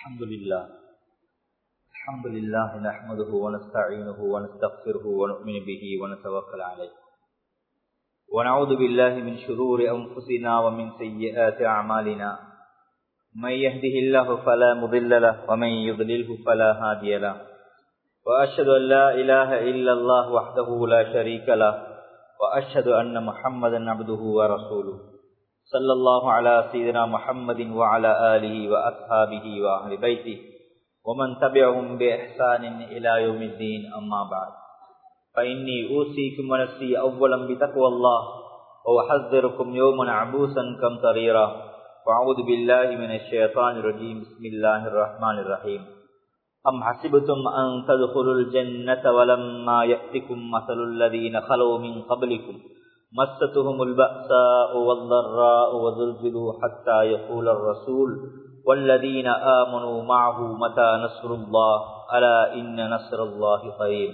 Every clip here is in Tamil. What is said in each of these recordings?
الحمد لله الحمد لله نحمده ونستعينه ونستغفره ونؤمن به ونتوكل عليه ونعوذ بالله من شرور أنفسنا ومن سيئات أعمالنا من يهده الله فلا مضل له ومن يضلله فلا هادي له وأشهد أن لا إله إلا الله وحده لا شريك له وأشهد أن محمدا عبده ورسوله صلى الله على سيدنا محمد وعلى آله وأصحابه وأهل بيته ومن تبعهم بإحسان إلى يوم الدين أما بعد فإني أوصيكم ونفسي أولا بتقوى الله وأحذركم يوما عبوسا كم طريرا وأعوذ بالله من الشيطان الرجيم بسم الله الرحمن الرحيم أم حسبتم أن تدخلوا الجنة ولما يأتكم مثل الذين خلوا من قبلكم مستهم البأساء والضراء وزلزلوا حتى يقول الرسول والذين آمنوا معه متى نصر الله ألا إن نصر الله قريب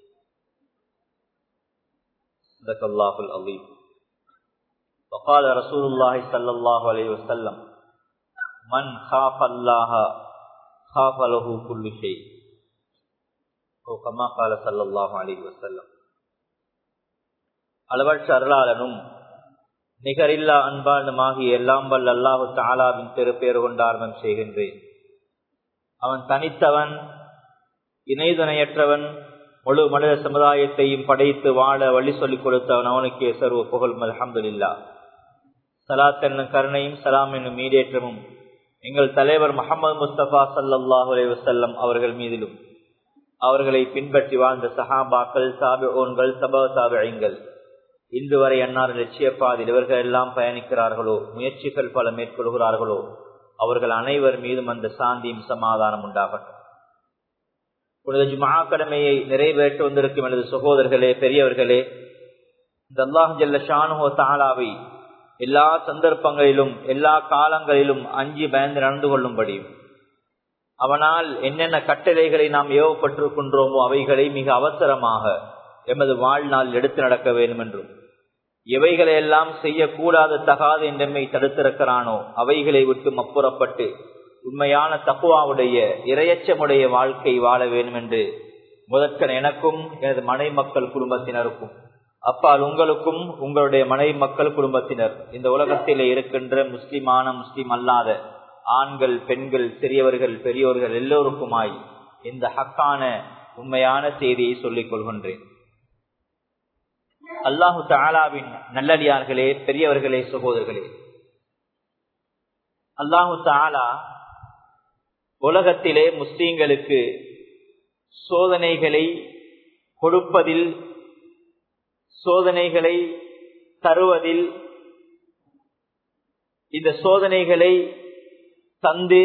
صدق الله العظيم وقال رسول الله صلى الله عليه وسلم من خاف الله خاف له كل شيء أو كما قال صلى الله عليه وسلم அளவற்ற அருளாளனும் நிகரில்லா அன்பாளுமாகிய எல்லாம் வல்ல அல்லாஹு தாலாவின் திருப்பேறு கொண்டார்மம் செய்கின்றேன் அவன் தனித்தவன் இணைதுணையற்றவன் முழு மனித சமுதாயத்தையும் படைத்து வாழ வழி சொல்லிக் கொடுத்தவன் அவனுக்கே சர்வ புகழ் அலமதுல்லா சலாத் என்னும் கருணையும் சலாம் என்னும் மீடேற்றமும் எங்கள் தலைவர் முகமது முஸ்தபா சல்லாஹூ அலி வசல்லம் அவர்கள் மீதிலும் அவர்களை பின்பற்றி வாழ்ந்த சஹாபாக்கள் சாபிஓன்கள் சபா சாபிகள் இன்று வரை அன்னார் லட்சியப்பாதில் இவர்கள் எல்லாம் பயணிக்கிறார்களோ முயற்சிகள் பல மேற்கொள்கிறார்களோ அவர்கள் அனைவர் மீதும் அந்த சாந்தியும் சமாதானம் உண்டாகட்டும் புனித ஜுமா கடமையை நிறைவேற்ற வந்திருக்கும் எனது சகோதரர்களே பெரியவர்களே இந்த அல்லாஹ் ஜல்ல ஷானுஹோ தாலாவை எல்லா சந்தர்ப்பங்களிலும் எல்லா காலங்களிலும் அஞ்சி பயந்து நடந்து கொள்ளும்படியும் அவனால் என்னென்ன கட்டளைகளை நாம் ஏவப்பட்டிருக்கின்றோமோ அவைகளை மிக அவசரமாக எமது வாழ்நாள் எடுத்து நடக்க வேண்டும் என்றும் எவைகளை எல்லாம் செய்யக்கூடாது தகாது என்றெம்மை தடுத்திருக்கிறானோ அவைகளை விட்டு அப்புறப்பட்டு உண்மையான தக்குவாவுடைய இரையச்சமுடைய வாழ்க்கை வாழ வேண்டும் என்று முதற்கன் எனக்கும் எனது மனை மக்கள் குடும்பத்தினருக்கும் அப்பால் உங்களுக்கும் உங்களுடைய மனை மக்கள் குடும்பத்தினர் இந்த உலகத்திலே இருக்கின்ற முஸ்லிமான முஸ்லிம் அல்லாத ஆண்கள் பெண்கள் சிறியவர்கள் பெரியோர்கள் எல்லோருக்குமாய் இந்த ஹக்கான உண்மையான செய்தியை சொல்லிக் கொள்கின்றேன் அல்லாஹு தாலாவின் நல்லடியார்களே பெரியவர்களே சகோதரர்களே அல்லாஹு தாலா உலகத்திலே முஸ்லீம்களுக்கு சோதனைகளை கொடுப்பதில் சோதனைகளை தருவதில் இந்த சோதனைகளை தந்து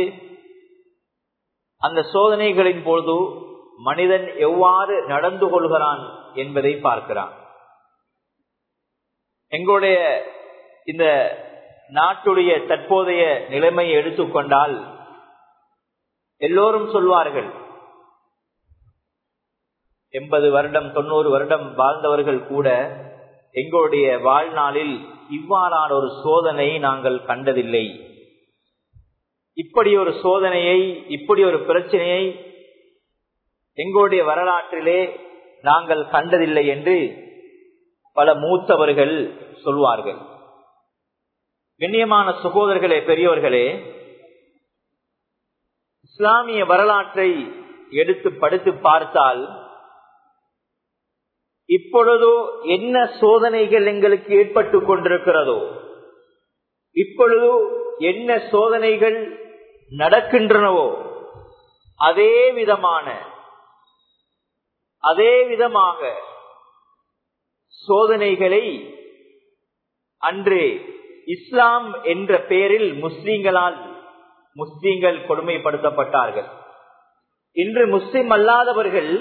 அந்த சோதனைகளின் பொழுது மனிதன் எவ்வாறு நடந்து கொள்கிறான் என்பதை பார்க்கிறான் எங்களுடைய இந்த நாட்டுடைய தற்போதைய நிலைமையை எடுத்துக்கொண்டால் எல்லோரும் சொல்வார்கள் எண்பது வருடம் தொண்ணூறு வருடம் வாழ்ந்தவர்கள் கூட எங்களுடைய வாழ்நாளில் இவ்வாறான ஒரு சோதனை நாங்கள் கண்டதில்லை இப்படி ஒரு சோதனையை இப்படி ஒரு பிரச்சனையை எங்களுடைய வரலாற்றிலே நாங்கள் கண்டதில்லை என்று பல மூத்தவர்கள் சொல்வார்கள் கண்ணியமான சகோதரர்களே பெரியவர்களே இஸ்லாமிய வரலாற்றை எடுத்து படுத்து பார்த்தால் இப்பொழுதோ என்ன சோதனைகள் எங்களுக்கு ஏற்பட்டு கொண்டிருக்கிறதோ இப்பொழுதோ என்ன சோதனைகள் நடக்கின்றனவோ அதே விதமான அதே விதமாக சோதனைகளை அன்று இஸ்லாம் என்ற பெயரில் முஸ்லீம்களால் முஸ்லீம்கள் கொடுமைப்படுத்தப்பட்டார்கள் இன்று முஸ்லிம் அல்லாதவர்கள்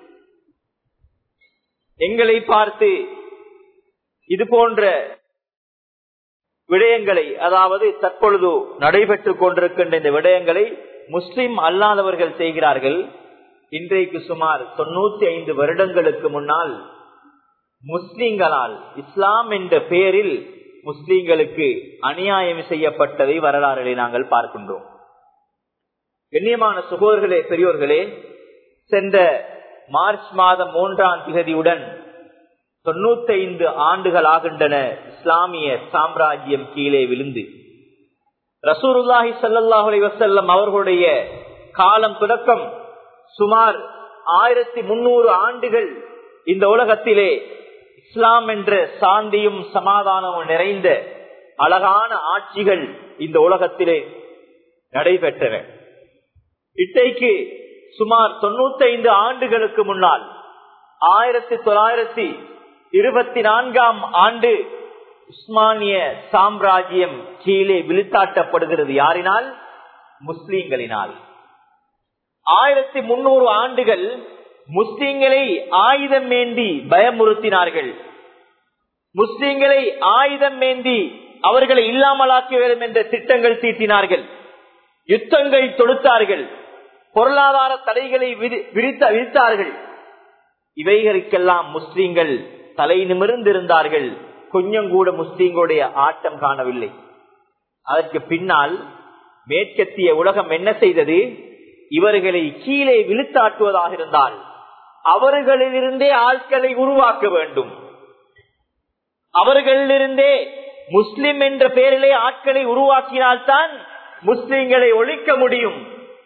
எங்களை பார்த்து இது போன்ற விடயங்களை அதாவது தற்பொழுது நடைபெற்றுக் கொண்டிருக்கின்ற இந்த விடயங்களை முஸ்லிம் அல்லாதவர்கள் செய்கிறார்கள் இன்றைக்கு சுமார் தொண்ணூத்தி ஐந்து வருடங்களுக்கு முன்னால் முஸ்லிம்களால் இஸ்லாம் என்ற பெயரில் முஸ்லிம்களுக்கு அநியாயம் செய்யப்பட்டதை வரலாறுகளை நாங்கள் பார்க்கின்றோம் கண்ணியமான சுகோதர்களே பெரியோர்களே சென்ற மார்ச் மாதம் மூன்றாம் திகதியுடன் தொண்ணூத்தைந்து ஆண்டுகள் ஆகின்றன இஸ்லாமிய சாம்ராஜ்யம் கீழே விழுந்து ரசூருல்லாஹி சல்லாஹுலை வசல்லம் அவர்களுடைய காலம் தொடக்கம் சுமார் ஆயிரத்தி முன்னூறு ஆண்டுகள் இந்த உலகத்திலே இஸ்லாம் என்ற சாந்தியும் சமாதானமும் நிறைந்த அழகான ஆட்சிகள் இந்த உலகத்திலே நடைபெற்றன இட்டைக்கு சுமார் தொண்ணூத்தைந்து ஆண்டுகளுக்கு முன்னால் ஆயிரத்தி தொள்ளாயிரத்தி இருபத்தி நான்காம் ஆண்டு உஸ்மானிய சாம்ராஜ்யம் கீழே விழுத்தாட்டப்படுகிறது யாரினால் முஸ்லீம்களினால் ஆயிரத்தி முன்னூறு ஆண்டுகள் முஸ்லீம்களை ஆயுதம் ஏந்தி பயமுறுத்தினார்கள் முஸ்லீம்களை ஆயுதம் ஏந்தி அவர்களை இல்லாமலாக்க வேண்டும் என்ற திட்டங்கள் தீட்டினார்கள் யுத்தங்கள் தொடுத்தார்கள் பொருளாதார தடைகளை விரித்த விரித்தார்கள் இவைகளுக்கெல்லாம் முஸ்லீம்கள் தலை நிமிர்ந்திருந்தார்கள் கொஞ்சம் கூட முஸ்லீம்களுடைய ஆட்டம் காணவில்லை அதற்கு பின்னால் மேற்கத்திய உலகம் என்ன செய்தது இவர்களை கீழே விழுத்தாட்டுவதாக இருந்தால் அவர்களிலிருந்தே ஆட்களை உருவாக்க வேண்டும் அவர்களிலிருந்தே முஸ்லிம் என்ற பெயரிலே ஆட்களை உருவாக்கினால்தான் முஸ்லிம்களை ஒழிக்க முடியும்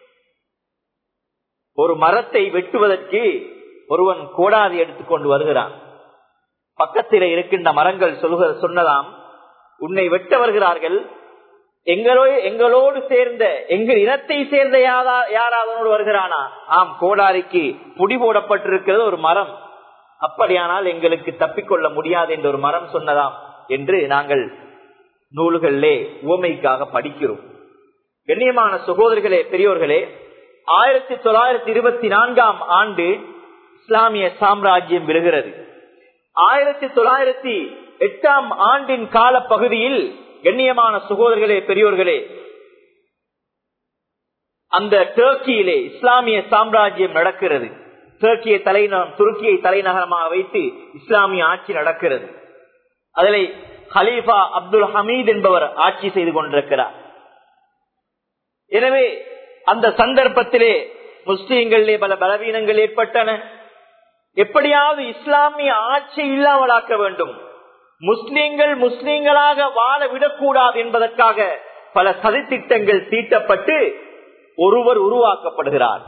ஒரு மரத்தை வெட்டுவதற்கு ஒருவன் கோடாதி எடுத்துக்கொண்டு வருகிறான் பக்கத்தில் இருக்கின்ற மரங்கள் சொல்லுக சொன்னதாம் உன்னை வெட்ட வருகிறார்கள் எங்களோ எங்களோடு சேர்ந்த எங்கள் இனத்தை சேர்ந்த யாராவது வருகிறானா ஆம் கோடாரிக்கு புடி போடப்பட்டிருக்கிறது ஒரு மரம் அப்படியானால் எங்களுக்கு தப்பிக்கொள்ள முடியாது என்று ஒரு மரம் சொன்னதாம் என்று நாங்கள் நூல்களிலே உவமைக்காக படிக்கிறோம் கண்ணியமான சகோதரிகளே பெரியோர்களே ஆயிரத்தி தொள்ளாயிரத்தி இருபத்தி நான்காம் ஆண்டு இஸ்லாமிய சாம்ராஜ்யம் விழுகிறது ஆயிரத்தி தொள்ளாயிரத்தி எட்டாம் ஆண்டின் கால பகுதியில் கண்ணியமான சகோதரர்களே பெரியோர்களே அந்த டர்க்கியிலே இஸ்லாமிய சாம்ராஜ்யம் நடக்கிறது டர்க்கிய தலைநகரம் துருக்கியை தலைநகரமாக வைத்து இஸ்லாமிய ஆட்சி நடக்கிறது அதில் ஹலீஃபா அப்துல் ஹமீத் என்பவர் ஆட்சி செய்து கொண்டிருக்கிறார் எனவே அந்த சந்தர்ப்பத்திலே முஸ்லீம்களிலே பல பலவீனங்கள் ஏற்பட்டன எப்படியாவது இஸ்லாமிய ஆட்சி இல்லாமலாக்க வேண்டும் முஸ்லீம்கள் முஸ்லீம்களாக வாழ விடக்கூடாது என்பதற்காக பல சதித்திட்டங்கள் தீட்டப்பட்டு ஒருவர் உருவாக்கப்படுகிறார்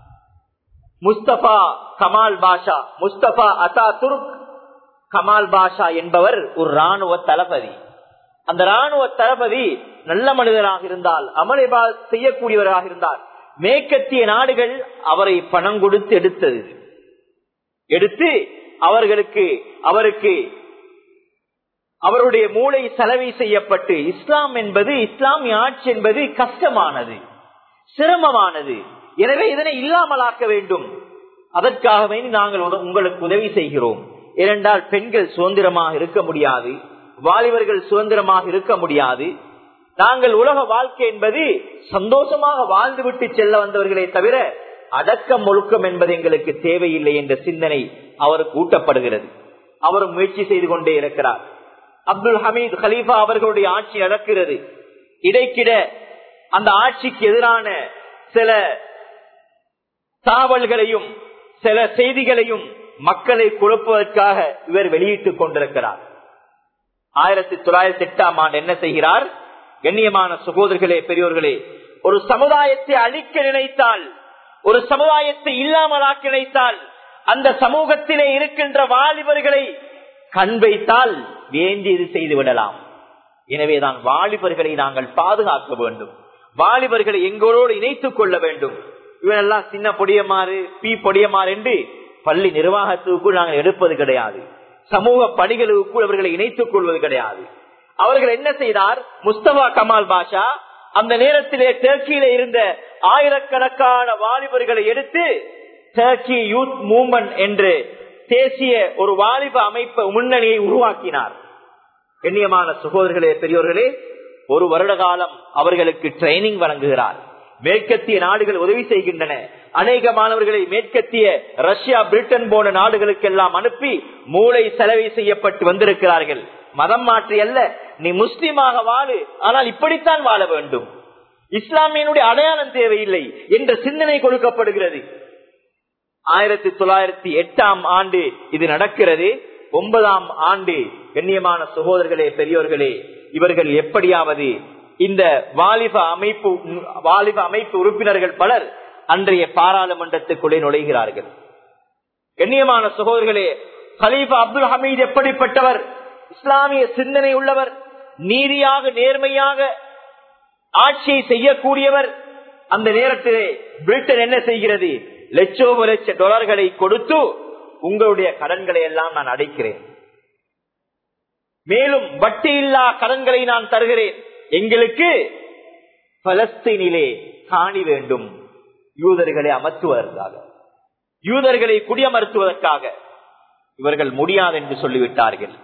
முஸ்தபா கமால் பாஷா முஸ்தபா அசா துருக் கமால் பாஷா என்பவர் ஒரு ராணுவ தளபதி அந்த ராணுவ தளபதி நல்ல மனிதராக இருந்தால் அமளிபா செய்யக்கூடியவராக இருந்தால் மேற்கத்திய நாடுகள் அவரை பணம் கொடுத்து எடுத்தது எடுத்து அவர்களுக்கு அவருக்கு அவருடைய மூளை செலவை செய்யப்பட்டு இஸ்லாம் என்பது இஸ்லாமிய ஆட்சி என்பது கஷ்டமானது சிரமமானது எனவே இதனை இல்லாமலாக்க வேண்டும் அதற்காகவே நாங்கள் உங்களுக்கு உதவி செய்கிறோம் ஏனென்றால் பெண்கள் சுதந்திரமாக இருக்க முடியாது வாலிபர்கள் சுதந்திரமாக இருக்க முடியாது நாங்கள் உலக வாழ்க்கை என்பது சந்தோஷமாக வாழ்ந்துவிட்டு செல்ல வந்தவர்களே தவிர அடக்கம் ஒழுக்கம் என்பது எங்களுக்கு தேவையில்லை என்ற சிந்தனை அவருக்கு ஊட்டப்படுகிறது அவர் முயற்சி செய்து கொண்டே இருக்கிறார் அப்துல் ஹமீத் ஹலீஃபா அவர்களுடைய ஆட்சி நடக்கிறது இடைக்கிட அந்த ஆட்சிக்கு எதிரான சில தாவல்களையும் சில செய்திகளையும் மக்களை குழப்புவதற்காக இவர் வெளியிட்டுக் கொண்டிருக்கிறார் ஆயிரத்தி தொள்ளாயிரத்தி எட்டாம் ஆண்டு என்ன செய்கிறார் கண்ணியமான சகோதரர்களே பெரியோர்களே ஒரு சமுதாயத்தை அழிக்க நினைத்தால் ஒரு சமுதாயத்தை இல்லாமலாக்க நினைத்தால் அந்த சமூகத்திலே இருக்கின்ற வாலிபர்களை கண் வைத்தால் வேண்டியது செய்து விடலாம் எனவேதான் வாலிபர்களை நாங்கள் பாதுகாக்க வேண்டும் வாலிபர்களை எங்களோடு இணைத்துக் கொள்ள வேண்டும் இவனெல்லாம் சின்ன பொடியமாறு பி பொடியமாறு என்று பள்ளி நிர்வாகத்துக்குள் நாங்கள் எடுப்பது கிடையாது சமூக பணிகளுக்குள் அவர்களை இணைத்துக் கொள்வது கிடையாது அவர்கள் என்ன செய்தார் முஸ்தபா கமால் பாஷா அந்த நேரத்திலே டர்க்கியில இருந்த ஆயிரக்கணக்கான வாலிபர்களை எடுத்து டர்க்கி யூத் மூவ்மெண்ட் என்று தேசிய ஒரு வாலிப அமைப்பு முன்னணியை உருவாக்கினார் கண்ணியமான சகோதரர்களே பெரியோர்களே ஒரு வருட காலம் அவர்களுக்கு ட்ரைனிங் வழங்குகிறார் மேற்கத்திய நாடுகள் உதவி செய்கின்றன அநேக மாணவர்களை மேற்கத்திய ரஷ்யா பிரிட்டன் போன்ற நாடுகளுக்கெல்லாம் அனுப்பி மூளை செலவை செய்யப்பட்டு வந்திருக்கிறார்கள் மதம் மாற்றி அல்ல நீ முஸ்லீமாக வாழு ஆனால் இப்படித்தான் வாழ வேண்டும் இஸ்லாமியனுடைய அடையாளம் தேவையில்லை என்ற சிந்தனை கொடுக்கப்படுகிறது ஆயிரத்தி தொள்ளாயிரத்தி எட்டாம் ஆண்டு இது நடக்கிறது ஒன்பதாம் ஆண்டு கண்ணியமான சகோதரர்களே பெரியோர்களே இவர்கள் எப்படியாவது இந்த வாலிப அமைப்பு வாலிப அமைப்பு உறுப்பினர்கள் பலர் அன்றைய பாராளுமன்றத்துக்குள்ளே நுழைகிறார்கள் கண்ணியமான சகோதரர்களே கலீஃபா அப்துல் ஹமீத் எப்படிப்பட்டவர் இஸ்லாமிய சிந்தனை உள்ளவர் நீதியாக நேர்மையாக ஆட்சியை செய்யக்கூடியவர் அந்த நேரத்திலே பிரிட்டன் என்ன செய்கிறது லட்சோப லட்ச டாலர்களை கொடுத்து உங்களுடைய கடன்களை எல்லாம் நான் அடைக்கிறேன் மேலும் வட்டி இல்லா கடன்களை நான் தருகிறேன் எங்களுக்கு பலஸ்தீனிலே காணி வேண்டும் யூதர்களை அமர்த்துவதற்காக யூதர்களை குடியமர்த்துவதற்காக இவர்கள் முடியாது என்று சொல்லிவிட்டார்கள்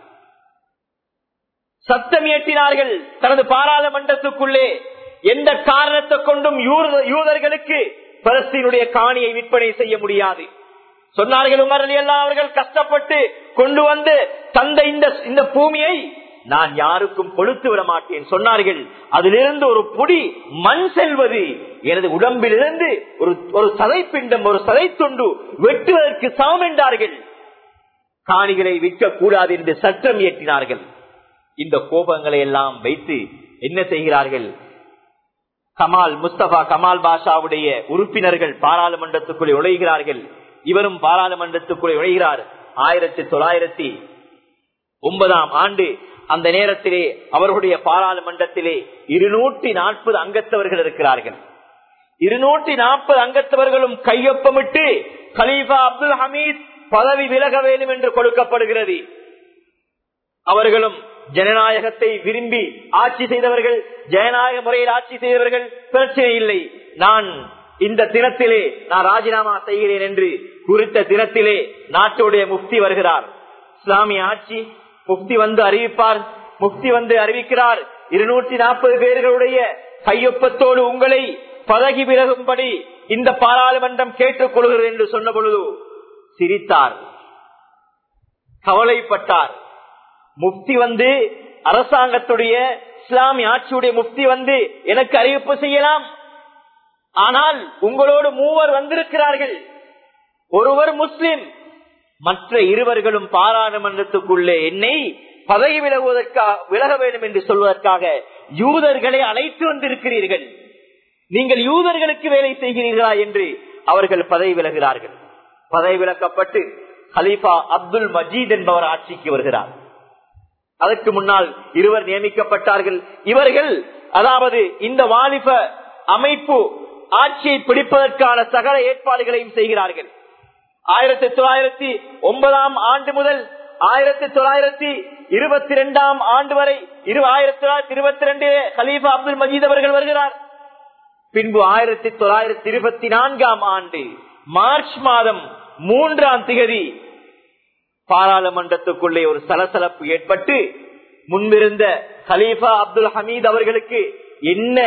சத்தம் இயற்றினார்கள் தனது பாராளுமன்றத்துக்குள்ளே எந்த காரணத்தை கொண்டும் யூதர்களுக்கு பலஸ்தீனுடைய காணியை விற்பனை செய்ய முடியாது சொன்னார்கள் உமர் அலி அல்லா அவர்கள் கஷ்டப்பட்டு கொண்டு வந்து தந்த இந்த இந்த பூமியை நான் யாருக்கும் கொளுத்து விட மாட்டேன் சொன்னார்கள் அதிலிருந்து ஒரு பொடி மண் செல்வது எனது உடம்பிலிருந்து ஒரு ஒரு சதைப்பிண்டம் ஒரு சதை துண்டு வெட்டுவதற்கு சமம் என்றார்கள் காணிகளை விற்க கூடாது என்று சட்டம் இயற்றினார்கள் இந்த கோபங்களை எல்லாம் வைத்து என்ன செய்கிறார்கள் கமால் முஸ்தபா கமால் பாஷாவுடைய உறுப்பினர்கள் பாராளுமன்றத்துக்குள்ளே நுழைகிறார்கள் இவரும் பாராளுமன்றத்துக்குள்ளே நுழைகிறார் ஆயிரத்தி தொள்ளாயிரத்தி ஒன்பதாம் ஆண்டு அந்த நேரத்திலே அவர்களுடைய பாராளுமன்றத்திலே இருநூற்றி நாற்பது அங்கத்தவர்கள் இருக்கிறார்கள் இருநூற்றி நாற்பது அங்கத்தவர்களும் கையொப்பமிட்டு கலீஃபா அப்துல் ஹமீத் பதவி விலக வேண்டும் என்று கொடுக்கப்படுகிறது அவர்களும் ஜனநாயகத்தை விரும்பி ஆட்சி செய்தவர்கள் ஜனநாயக முறையில் ஆட்சி செய்தவர்கள் பிரச்சனை இல்லை நான் இந்த தினத்திலே நான் ராஜினாமா செய்கிறேன் என்று குறித்த தினத்திலே நாட்டுடைய முக்தி வருகிறார் இஸ்லாமிய ஆட்சி முக்தி வந்து அறிவிப்பார் முக்தி வந்து அறிவிக்கிறார் இருநூற்றி நாற்பது பேர்களுடைய கையொப்பத்தோடு உங்களை பதகி விலகும்படி இந்த பாராளுமன்றம் கேட்டுக் கொள்கிறது என்று சொன்ன பொழுது சிரித்தார் கவலைப்பட்டார் முக்தி வந்து அரசாங்கத்துடைய இஸ்லாமிய ஆட்சியுடைய முக்தி வந்து எனக்கு அறிவிப்பு செய்யலாம் ஆனால் உங்களோடு மூவர் வந்திருக்கிறார்கள் ஒருவர் முஸ்லிம் மற்ற இருவர்களும் பாராளுமன்றத்துக்குள்ளே என்னை பதவி விலகுவதற்காக விலக வேண்டும் என்று சொல்வதற்காக யூதர்களை அழைத்து வந்திருக்கிறீர்கள் நீங்கள் யூதர்களுக்கு வேலை செய்கிறீர்களா என்று அவர்கள் பதவி விலகிறார்கள் பதவி விலக்கப்பட்டு ஹலீஃபா அப்துல் மஜீத் என்பவர் ஆட்சிக்கு வருகிறார் அதற்கு முன்னால் இருவர் நியமிக்கப்பட்டார்கள் இவர்கள் அதாவது இந்த வாலிப அமைப்பு ஆட்சியை பிடிப்பதற்கான சகல ஏற்பாடுகளையும் செய்கிறார்கள் ஆயிரத்தி தொள்ளாயிரத்தி ஒன்பதாம் ஆண்டு முதல் ஆயிரத்தி தொள்ளாயிரத்தி இருபத்தி ரெண்டாம் ஆண்டு வரை ஆயிரத்தி தொள்ளாயிரத்தி இருபத்தி ரெண்டு ஹலீஃபா அப்துல் மஜீத் அவர்கள் வருகிறார் பின்பு ஆயிரத்தி தொள்ளாயிரத்தி இருபத்தி நான்காம் ஆண்டு மார்ச் மாதம் மூன்றாம் திகதி பாராளுமன்றத்துக்குள்ளே ஒரு சலசலப்பு ஏற்பட்டு முன்பிருந்த ஹலீஃபா அப்துல் ஹமீத் அவர்களுக்கு என்ன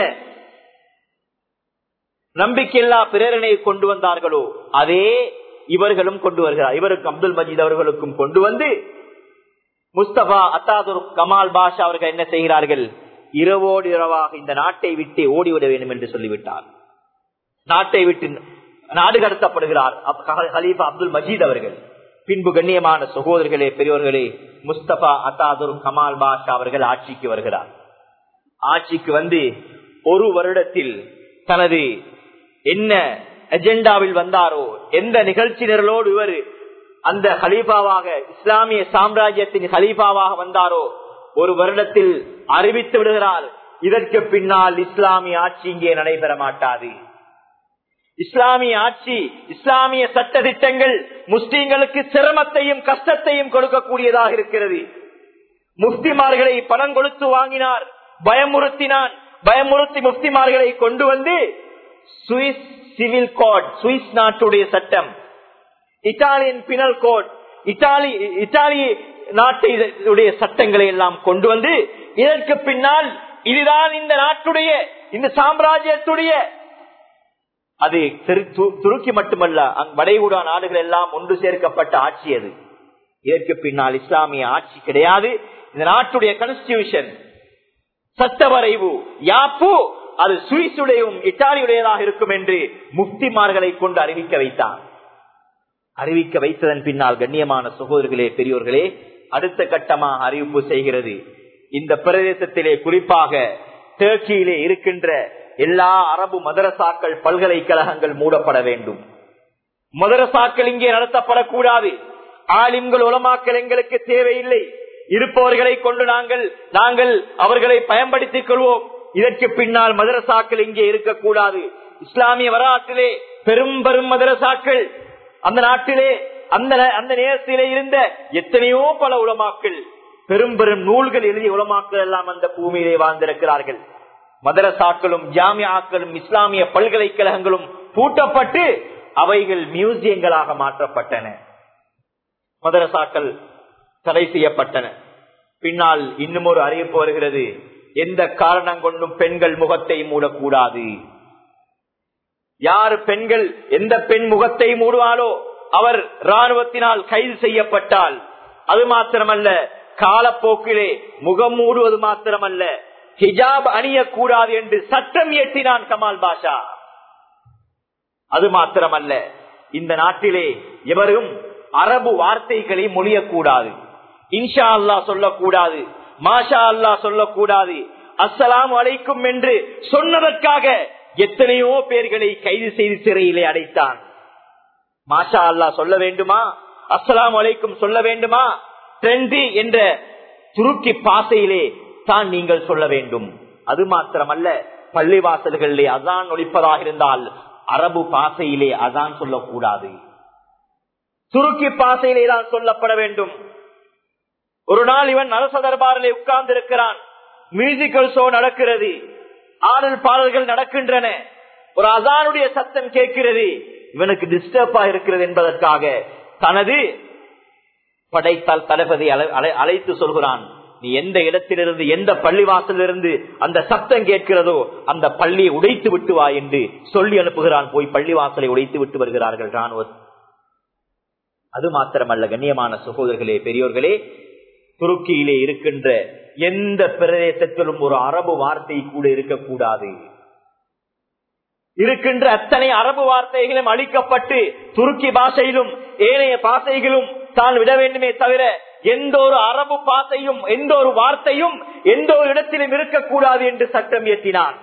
நம்பிக்கையில்லா பிரேரணையை கொண்டு வந்தார்களோ அதே இவர்களும் கொண்டு வருகிறார் இவருக்கும் அப்துல் மஜீத் அவர்களுக்கும் கொண்டு வந்து முஸ்தபா அத்தாதுர் கமால் பாஷா அவர்கள் என்ன செய்கிறார்கள் இரவோடு இரவாக இந்த நாட்டை விட்டு ஓடிவிட வேண்டும் என்று சொல்லிவிட்டார் நாட்டை விட்டு நாடு கடத்தப்படுகிறார் ஹலீஃபா அப்துல் மஜீத் அவர்கள் பின்பு கண்ணியமான சகோதரர்களே பெரியோர்களே முஸ்தபா அத்தாதுர் கமால் பாஷா அவர்கள் ஆட்சிக்கு வருகிறார் ஆட்சிக்கு வந்து ஒரு வருடத்தில் தனது என்ன எஜெண்டாவில் வந்தாரோ எந்த நிகழ்ச்சி நிரலோடு இவர் அந்த ஹலீஃபாவாக இஸ்லாமிய சாம்ராஜ்யத்தின் ஹலீஃபாவாக வந்தாரோ ஒரு வருடத்தில் அறிவித்து விடுகிறார் இதற்கு பின்னால் இஸ்லாமிய ஆட்சி இங்கே நடைபெற மாட்டாது இஸ்லாமிய ஆட்சி இஸ்லாமிய சட்ட திட்டங்கள் முஸ்லீம்களுக்கு சிரமத்தையும் கஷ்டத்தையும் கொடுக்கக்கூடியதாக இருக்கிறது முஃப்திமார்களை பணம் கொடுத்து வாங்கினார் பயமுறுத்தினான் பயமுறுத்தி முஃப்திமார்களை கொண்டு வந்து சுவிஸ் சிவில் கோட் சுவிஸ் நாட்டுடைய சட்டம் Italian penal code Italy Italy நாட்டுடைய சட்டங்களை எல்லாம் கொண்டு வந்து இதற்கு பின்னால் இதுதான் இந்த நாட்டுடைய இந்த சாம்ராஜ்யத்துடைய அது துருக்கி மட்டுமல்ல வடைகுடா நாடுகள் எல்லாம் ஒன்று சேர்க்கப்பட்ட ஆட்சி அது இதற்கு பின்னால் இஸ்லாமிய ஆட்சி கிடையாது இந்த நாட்டுடைய கான்ஸ்டியூஷன் சட்ட வரைவு யாப்பு அது சுவிசுடையும் இட்டாலியுடையதாக இருக்கும் என்று முஃப்திமார்களை கொண்டு அறிவிக்க வைத்தார் அறிவிக்க வைத்ததன் பின்னால் கண்ணியமான சகோதரர்களே பெரியோர்களே அடுத்த கட்டமாக அறிவிப்பு செய்கிறது இந்த பிரதேசத்திலே குறிப்பாக டர்க்கியிலே இருக்கின்ற எல்லா அரபு மதரசாக்கள் பல்கலைக்கழகங்கள் மூடப்பட வேண்டும் மதரசாக்கள் இங்கே நடத்தப்படக்கூடாது ஆலிம்கள் உலமாக்கள் எங்களுக்கு தேவையில்லை இருப்பவர்களை கொண்டு நாங்கள் நாங்கள் அவர்களை பயன்படுத்திக் கொள்வோம் இதற்கு பின்னால் மதரசாக்கள் இங்கே இருக்கக்கூடாது இஸ்லாமிய வரலாற்றிலே பெரும் பெரும் மதரசாக்கள் அந்த நாட்டிலே அந்த அந்த நேரத்திலே இருந்த எத்தனையோ பல உலமாக்கள் பெரும் பெரும் நூல்கள் எழுதிய உலமாக்கள் எல்லாம் அந்த பூமியிலே வாழ்ந்திருக்கிறார்கள் மதரசாக்களும் ஜாமியாக்களும் இஸ்லாமிய பல்கலைக்கழகங்களும் பூட்டப்பட்டு அவைகள் மியூசியங்களாக மாற்றப்பட்டன மதரசாக்கள் தடை செய்யப்பட்டன பின்னால் இன்னும் ஒரு அறிவிப்பு வருகிறது எந்த காரணம் கொண்டும் பெண்கள் முகத்தை மூடக்கூடாது யார் பெண்கள் எந்த பெண் முகத்தை மூடுவாரோ அவர் ராணுவத்தினால் கைது செய்யப்பட்டால் அது மாத்திரமல்ல காலப்போக்கிலே முகம் மூடுவது மாத்திரமல்ல ஹிஜாப் அணியக்கூடாது என்று சட்டம் இயற்றினான் கமால் பாஷா அது மாத்திரமல்ல இந்த நாட்டிலே எவரும் அரபு வார்த்தைகளை மொழியக்கூடாது இன்ஷா அல்லா சொல்லக்கூடாது மாஷா அல்லா சொல்லக்கூடாது அஸ்ஸலாம் அலைக்கும் என்று சொன்னதற்காக எத்தனையோ பேர்களை கைது செய்து சிறையிலே அடைத்தான் மாஷா அல்லா சொல்ல வேண்டுமா அஸ்ஸலாம் அலைக்கும் சொல்ல வேண்டுமா ட்ரெண்டி என்ற துருக்கி பாசையிலே தான் நீங்கள் சொல்ல வேண்டும் அது மாத்திரமல்ல பள்ளிவாசல்களிலே அதான் ஒழிப்பதாக இருந்தால் அரபு பாசையிலே அதான் சொல்லக்கூடாது துருக்கி பாசையிலே தான் சொல்லப்பட வேண்டும் ஒரு நாள் இவன் அரச தர்பாரிலே உட்கார்ந்து இருக்கிறான் மியூசிக்கல் ஷோ நடக்கிறது ஆடல் பாடல்கள் நடக்கின்றன ஒரு அசானுடைய சத்தம் கேட்கிறது இவனுக்கு டிஸ்டர்பா இருக்கிறது என்பதற்காக தனது படைத்தால் தளபதி அழைத்து சொல்கிறான் நீ எந்த இடத்திலிருந்து எந்த பள்ளிவாசலிருந்து அந்த சத்தம் கேட்கிறதோ அந்த பள்ளியை உடைத்து விட்டு வா என்று சொல்லி அனுப்புகிறான் போய் பள்ளிவாசலை உடைத்து விட்டு வருகிறார்கள் ராணுவ அது மாத்திரமல்ல கண்ணியமான சகோதரர்களே பெரியோர்களே துருக்கியிலே இருக்கின்ற எந்த பிரதேசத்திலும் ஒரு அரபு வார்த்தை கூட இருக்கக்கூடாது இருக்கின்ற அத்தனை அரபு வார்த்தைகளும் அளிக்கப்பட்டு துருக்கி பாஷையிலும் ஏனைய பாஷைகளும் தான் விட வேண்டுமே தவிர எந்த ஒரு அரபு பாசையும் எந்த ஒரு வார்த்தையும் எந்த ஒரு இடத்திலும் இருக்கக்கூடாது என்று சட்டம் இயற்றினான்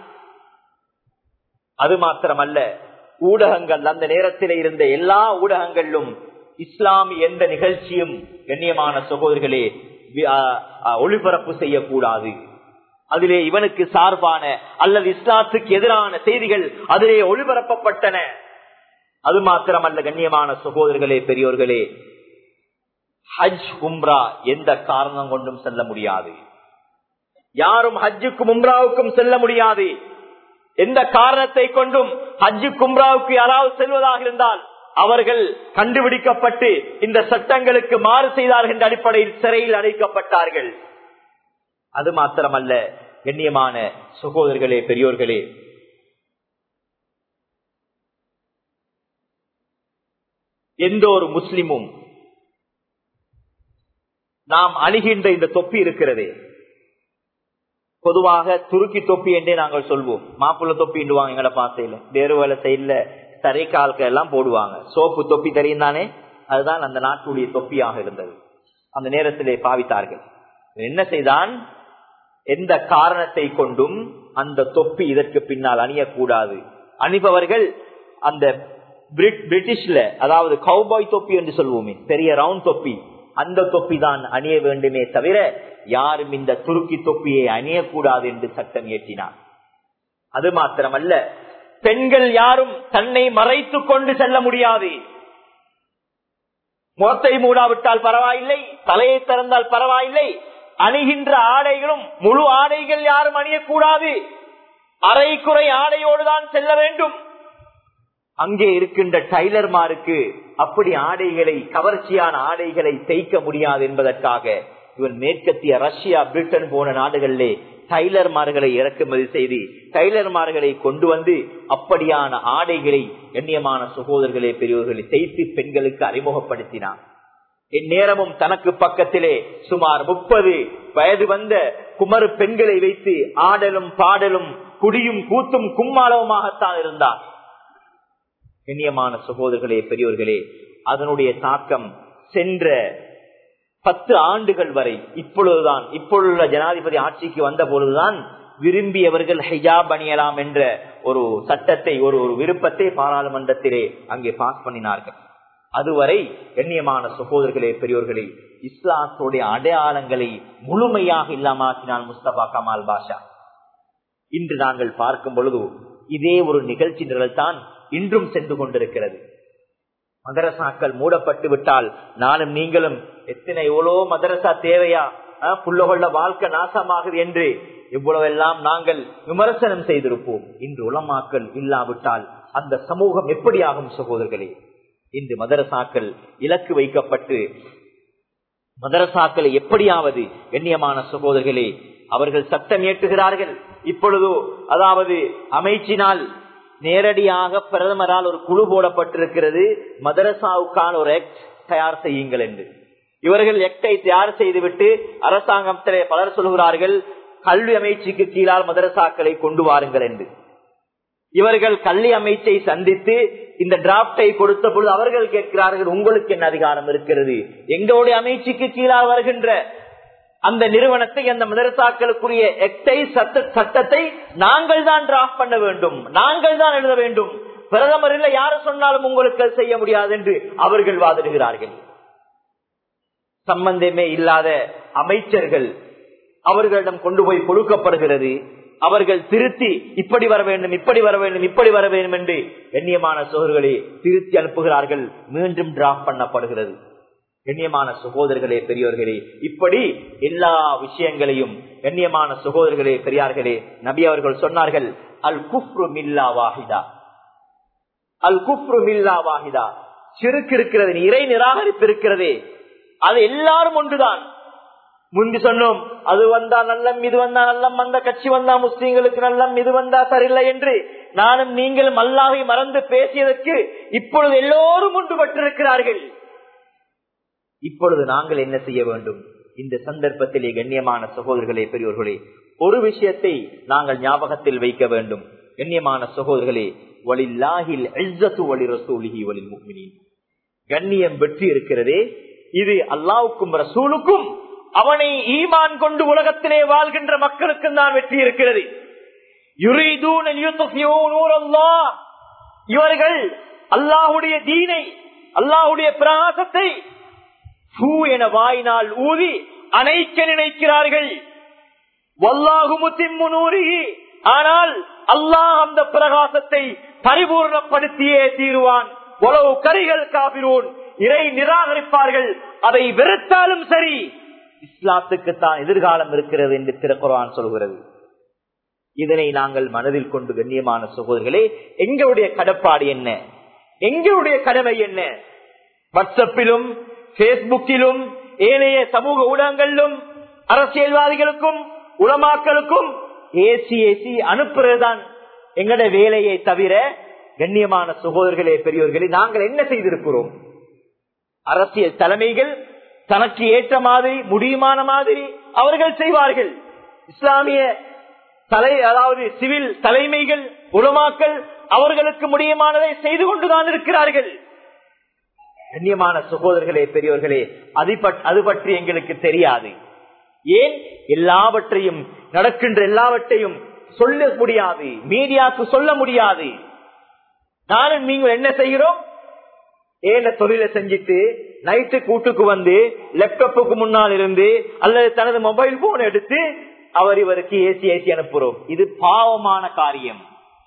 அது மாத்திரமல்ல ஊடகங்கள் அந்த நேரத்தில் இருந்த எல்லா ஊடகங்களிலும் இஸ்லாம் எந்த நிகழ்ச்சியும் கண்ணியமான சகோதரர்களே ஒளிபரப்பு செய்யக்கூடாது அதிலே இவனுக்கு சார்பான அல்லது இஸ்லாத்துக்கு எதிரான செய்திகள் அதிலே ஒளிபரப்பப்பட்டன அது மாத்திரமல்ல கண்ணியமான சகோதரர்களே பெரியோர்களே ஹஜ் உம்ரா எந்த காரணம் கொண்டும் செல்ல முடியாது யாரும் ஹஜ்ஜுக்கும் உம்ராவுக்கும் செல்ல முடியாது எந்த காரணத்தை கொண்டும் ஹஜ்ஜு கும்ராவுக்கு யாராவது செல்வதாக இருந்தால் அவர்கள் கண்டுபிடிக்கப்பட்டு இந்த சட்டங்களுக்கு மாறு செய்தார்கள் என்ற அடிப்படையில் சிறையில் அடைக்கப்பட்டார்கள் அது மாத்திரமல்ல கண்ணியமான சகோதரர்களே பெரியோர்களே எந்த ஒரு முஸ்லிமும் நாம் அணுகின்ற இந்த தொப்பி இருக்கிறதே பொதுவாக துருக்கி தொப்பி என்றே நாங்கள் சொல்வோம் மாப்பிள்ள தொப்பி இண்டுவாங்க எங்கட பாசையில வேறு வேலை சைட்ல தரை கால்க எல்லாம் போடுவாங்க சோப்பு தொப்பி தெரியும் தானே அதுதான் அந்த நாட்டுடைய தொப்பியாக இருந்தது அந்த நேரத்திலே பாவித்தார்கள் என்ன செய்தான் எந்த காரணத்தை கொண்டும் அந்த தொப்பி இதற்கு பின்னால் அணியக்கூடாது அணிபவர்கள் அந்த பிரிட்டிஷ்ல அதாவது கவுபாய் தொப்பி என்று சொல்வோமே பெரிய ரவுண்ட் தொப்பி அந்த தொப்பி தான் அணிய வேண்டுமே தவிர யாரும் இந்த துருக்கி தொப்பியை அணியக்கூடாது என்று சட்டம் இயற்றினார் அது மாத்திரமல்ல பெண்கள் யாரும் தன்னை மறைத்து கொண்டு செல்ல முடியாது முகத்தை மூடாவிட்டால் பரவாயில்லை தலையை திறந்தால் பரவாயில்லை அணிகின்ற ஆடைகளும் முழு ஆடைகள் யாரும் அணியக்கூடாது அரை குறை ஆடையோடு தான் செல்ல வேண்டும் அங்கே இருக்கின்ற டைலர்மாருக்கு அப்படி ஆடைகளை கவர்ச்சியான ஆடைகளை தைக்க முடியாது என்பதற்காக இவன் மேற்கத்திய ரஷ்யா பிரிட்டன் போன நாடுகளிலே டைலர்மார்களை இறக்குமதி செய்து டைலர்மார்களை கொண்டு வந்து அப்படியான ஆடைகளை எண்ணியமான சகோதரர்களே பெரியவர்களை தைத்து பெண்களுக்கு அறிமுகப்படுத்தினான் இந்நேரமும் தனக்கு பக்கத்திலே சுமார் முப்பது வயது வந்த குமரு பெண்களை வைத்து ஆடலும் பாடலும் குடியும் கூத்தும் கும்மாளவுமாகத்தான் இருந்தார் கண்ணியமான சகோதரர்களே பெரியோர்களே அதனுடைய தாக்கம் சென்ற பத்து ஆண்டுகள் வரை இப்பொழுதுதான் இப்பொழுதுள்ள ஜனாதிபதி ஆட்சிக்கு வந்த பொழுதுதான் விரும்பியவர்கள் ஹிஜாப் அணியலாம் என்ற ஒரு சட்டத்தை ஒரு ஒரு விருப்பத்தை பாராளுமன்றத்திலே அங்கே பாஸ் பண்ணினார்கள் அதுவரை கண்ணியமான சகோதரர்களே பெரியோர்களே இஸ்லாத்துடைய அடையாளங்களை முழுமையாக இல்லாமாக்கினான் முஸ்தபா கமால் பாஷா இன்று நாங்கள் பார்க்கும் பொழுது இதே ஒரு நிகழ்ச்சி நிரல்தான் இன்றும் சென்று கொண்டிருக்கிறது மதரசாக்கள் மூடப்பட்டு விட்டால் நானும் நீங்களும் எத்தனை எவ்வளோ மதரசா தேவையா புள்ளகொள்ள வாழ்க்கை நாசமாகுது என்று இவ்வளவெல்லாம் நாங்கள் விமர்சனம் செய்திருப்போம் இன்று உலமாக்கள் இல்லாவிட்டால் அந்த சமூகம் எப்படி ஆகும் சகோதரர்களே இன்று மதரசாக்கள் இலக்கு வைக்கப்பட்டு மதரசாக்களை எப்படியாவது கண்ணியமான சகோதரர்களே அவர்கள் சட்டம் ஏற்றுகிறார்கள் இப்பொழுதோ அதாவது அமைச்சினால் நேரடியாக பிரதமரால் ஒரு குழு போடப்பட்டிருக்கிறது மதரசாவுக்கான ஒரு ஆக்ட் தயார் செய்யுங்கள் என்று இவர்கள் எக்டை தயார் செய்துவிட்டு அரசாங்கத்திலே பலர் சொல்கிறார்கள் கல்வி அமைச்சுக்கு கீழால் மதரசாக்களை கொண்டு வாருங்கள் என்று இவர்கள் கல்வி அமைச்சை சந்தித்து இந்த டிராப்டை கொடுத்த பொழுது அவர்கள் கேட்கிறார்கள் உங்களுக்கு என்ன அதிகாரம் இருக்கிறது எங்களுடைய அமைச்சுக்கு கீழால் வருகின்ற அந்த நிறுவனத்தை அந்த மதரசாக்களுக்குரிய எக்டை சட்ட சட்டத்தை நாங்கள் தான் டிராஃப்ட் பண்ண வேண்டும் நாங்கள் தான் எழுத வேண்டும் பிரதமர் இல்ல யாரு சொன்னாலும் உங்களுக்கு செய்ய முடியாது என்று அவர்கள் வாதிடுகிறார்கள் சம்பந்தமே இல்லாத அமைச்சர்கள் அவர்களிடம் கொண்டு போய் கொடுக்கப்படுகிறது அவர்கள் திருத்தி இப்படி வர வேண்டும் இப்படி வர வேண்டும் இப்படி வர வேண்டும் என்று கண்ணியமான சோதர்களே திருத்தி அனுப்புகிறார்கள் மீண்டும் டிராப் பண்ணப்படுகிறது கண்ணியமான சகோதரர்களே பெரியோர்களே இப்படி எல்லா விஷயங்களையும் கண்ணியமான சகோதரர்களே பெரியார்களே நபி அவர்கள் சொன்னார்கள் அல் குப்ரு மில்லா வாஹிதா அல் குப்ரு மில்லா வாஹிதா சிறுக்கு இருக்கிறது இறை நிராகரிப்பு இருக்கிறதே அது எல்லாரும் ஒன்றுதான் முந்தி சொன்னோம் அது வந்தா நல்லம் இது வந்தா நல்லம் வந்த கட்சி வந்தா முஸ்லீம்களுக்கு நல்லம் இது வந்தா சரியில்லை என்று நானும் நீங்களும் அல்லாவை மறந்து பேசியதற்கு இப்பொழுது எல்லோரும் ஒன்றுபட்டிருக்கிறார்கள் இப்பொழுது நாங்கள் என்ன செய்ய வேண்டும் இந்த சந்தர்ப்பத்திலே கண்ணியமான சகோதரர்களே பெரியோர்களே ஒரு விஷயத்தை நாங்கள் ஞாபகத்தில் வைக்க வேண்டும் கண்ணியமான சகோதரர்களே வலில்லாஹில் வலி ரசூலிஹி வலில் முக்மினின் கண்ணியம் வெற்றி இருக்கிறதே இது அல்லாவுக்கும் ரசூலுக்கும் அவனை ஈமான் கொண்டு உலகத்திலே வாழ்கின்ற மக்களுக்கும் தான் வெற்றி இருக்கிறது இவர்கள் அல்லாஹுடைய தீனை அல்லாஹுடைய பிரகாசத்தை பூ என வாயினால் ஊதி அணைக்க நினைக்கிறார்கள் வல்லாகு முத்திமுனூரி ஆனால் அல்லாஹ் அந்த பிரகாசத்தை பரிபூர்ணப்படுத்தியே தீருவான் உளவு கரிகள் காபிரோன் இறை நிராகரிப்பார்கள் அதை வெறுத்தாலும் சரி இஸ்லாத்துக்கு தான் எதிர்காலம் இருக்கிறது என்று திருக்குறான் சொல்கிறது இதனை நாங்கள் மனதில் கொண்டு கண்ணியமான சகோதரர்களே எங்களுடைய கடப்பாடு என்ன எங்களுடைய கடமை என்ன வாட்ஸ்அப்பிலும் பேஸ்புக்கிலும் ஏனைய சமூக ஊடகங்களிலும் அரசியல்வாதிகளுக்கும் உளமாக்களுக்கும் ஏசி ஏசி அனுப்புறதுதான் எங்கட வேலையை தவிர கண்ணியமான சகோதரர்களே பெரியோர்களே நாங்கள் என்ன செய்திருக்கிறோம் அரசியல் தலைமைகள் தனக்கு ஏற்ற மாதிரி முடியுமான மாதிரி அவர்கள் செய்வார்கள் இஸ்லாமிய தலை அதாவது சிவில் தலைமைகள் உலமாக்கள் அவர்களுக்கு முடியுமானதை செய்து கொண்டுதான் இருக்கிறார்கள் கண்ணியமான சகோதரர்களே பெரியவர்களே அது அது பற்றி எங்களுக்கு தெரியாது ஏன் எல்லாவற்றையும் நடக்கின்ற எல்லாவற்றையும் சொல்ல முடியாது மீடியாவுக்கு சொல்ல முடியாது நானும் நீங்கள் என்ன செய்கிறோம் ஏன தொழிலை செஞ்சுட்டு நைட்டு கூட்டுக்கு வந்து லேப்டாப்புக்கு முன்னால் இருந்து அல்லது தனது மொபைல் போன் எடுத்து அவர் இவருக்கு ஏசி ஏசி அனுப்புறோம் இது பாவமான காரியம்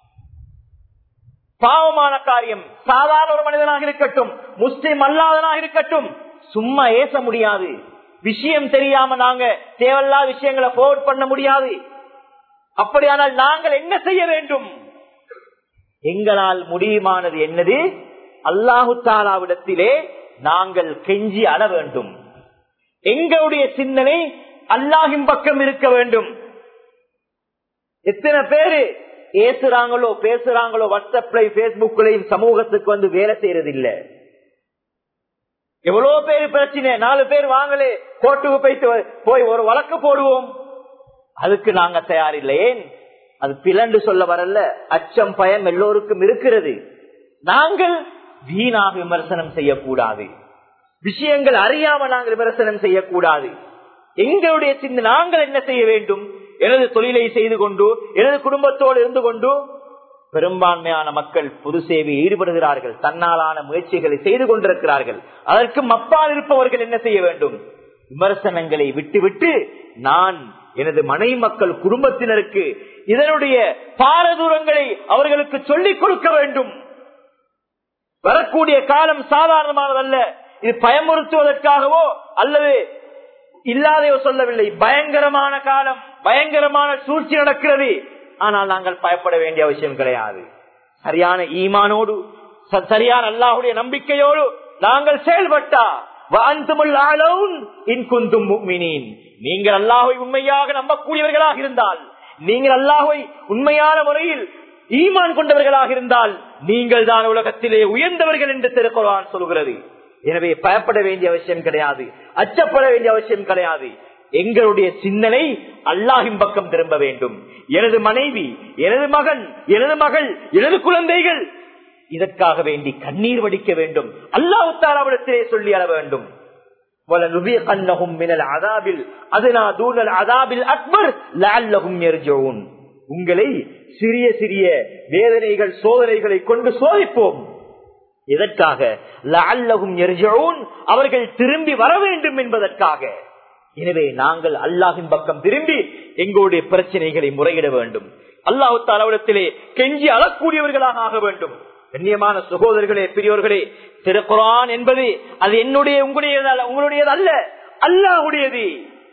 பாவமான காரியம் சாதாரண ஒரு மனிதனாக இருக்கட்டும் முஸ்லிம் அல்லாதனாக இருக்கட்டும் சும்மா ஏச முடியாது விஷயம் தெரியாம நாங்க தேவையில்லாத விஷயங்களை போர்ட் பண்ண முடியாது அப்படியானால் நாங்கள் என்ன செய்ய வேண்டும் எங்களால் முடியுமானது என்னது அல்லாஹு தாலாவிடத்திலே நாங்கள் கெஞ்சி அழ வேண்டும் எங்களுடைய சிந்தனை அல்லாஹின் பக்கம் இருக்க வேண்டும் எத்தனை பேரு ஏசுறாங்களோ பேசுறாங்களோ வாட்ஸ்அப்ல பேஸ்புக்லையும் சமூகத்துக்கு வந்து வேலை செய்யறது இல்ல எவ்வளவு பேர் பிரச்சனை நாலு பேர் வாங்கலே கோர்ட்டுக்கு போயிட்டு போய் ஒரு வழக்கு போடுவோம் அதுக்கு நாங்க தயாரில்லை ஏன் அது பிளண்டு சொல்ல வரல அச்சம் பயம் எல்லோருக்கும் இருக்கிறது நாங்கள் வீணாக விமர்சனம் செய்யக்கூடாது விஷயங்கள் அறியாம நாங்கள் விமர்சனம் செய்யக்கூடாது எங்களுடைய சின்ன நாங்கள் என்ன செய்ய வேண்டும் எனது தொழிலை செய்து கொண்டு எனது குடும்பத்தோடு இருந்து கொண்டு பெரும்பான்மையான மக்கள் பொது சேவையில் ஈடுபடுகிறார்கள் தன்னாலான முயற்சிகளை செய்து கொண்டிருக்கிறார்கள் அதற்கு மப்பால் இருப்பவர்கள் என்ன செய்ய வேண்டும் விமர்சனங்களை விட்டுவிட்டு நான் எனது மனைவி மக்கள் குடும்பத்தினருக்கு இதனுடைய பாரதூரங்களை அவர்களுக்கு சொல்லிக் கொடுக்க வேண்டும் வரக்கூடிய காலம் சாதாரணமானதல்ல இது பயமுறுத்துவதற்காகவோ அல்லது இல்லாதையோ சொல்லவில்லை பயங்கரமான காலம் பயங்கரமான சூழ்ச்சி நடக்கிறது ஆனால் நாங்கள் பயப்பட வேண்டிய அவசியம் கிடையாது சரியான ஈமானோடு ச- சரியான அல்லாஹுடைய நம்பிக்கையோடு நாங்கள் செயல்பட்டா வாந்துமுல் ஆலவுன் இன் குந்தும் முஃமினீன். நீங்கள் அல்லாஹை உண்மையாக நம்பக்கூடியவர்களாக இருந்தால் நீங்கள் அல்லாஹை உண்மையான முறையில் ஈமான் கொண்டவர்களாக இருந்தால் நீங்கள் தான் உலகத்திலே உயர்ந்தவர்கள் என்று திருக்குறான் சொல்கிறது எனவே பயப்பட வேண்டிய அவசியம் கிடையாது அச்சப்பட வேண்டிய அவசியம் கிடையாது எங்களுடைய சிந்தனை அல்லாஹின் பக்கம் திரும்ப வேண்டும் எனது மனைவி எனது மகன் எனது மகள் எனது குழந்தைகள் இதற்காக வேண்டி கண்ணீர் வடிக்க வேண்டும் அல்லாஹு தாராவிடத்திலே சொல்லி அள வேண்டும் وَلَنُذِيقَنَّهُمْ مِنَ الْعَذَابِ الْأَدْنَى دُونَ الْعَذَابِ الْأَكْبَرِ لَعَلَّهُمْ يَرْجِعُونَ உங்களை சிறிய சிறிய வேதனைகள் சோதனைகளை கொண்டு சோதிப்போம் இதற்காக லஅல்லஹும் யர்ஜிஊன் அவர்கள் திரும்பி வர வேண்டும் என்பதற்காக எனவே நாங்கள் அல்லாஹின் பக்கம் திரும்பி எங்களுடைய பிரச்சனைகளை முறையிட வேண்டும் அல்லாஹு தாலாவிடத்திலே கெஞ்சி அழக்கூடியவர்களாக ஆக வேண்டும் கண்ணியமான சகோதரர்களே பெரியோர்களே திருக்குரான் என்பது அது என்னுடைய உங்களுடையது அல்ல உங்களுடையது அல்ல அல்லாஹுடையது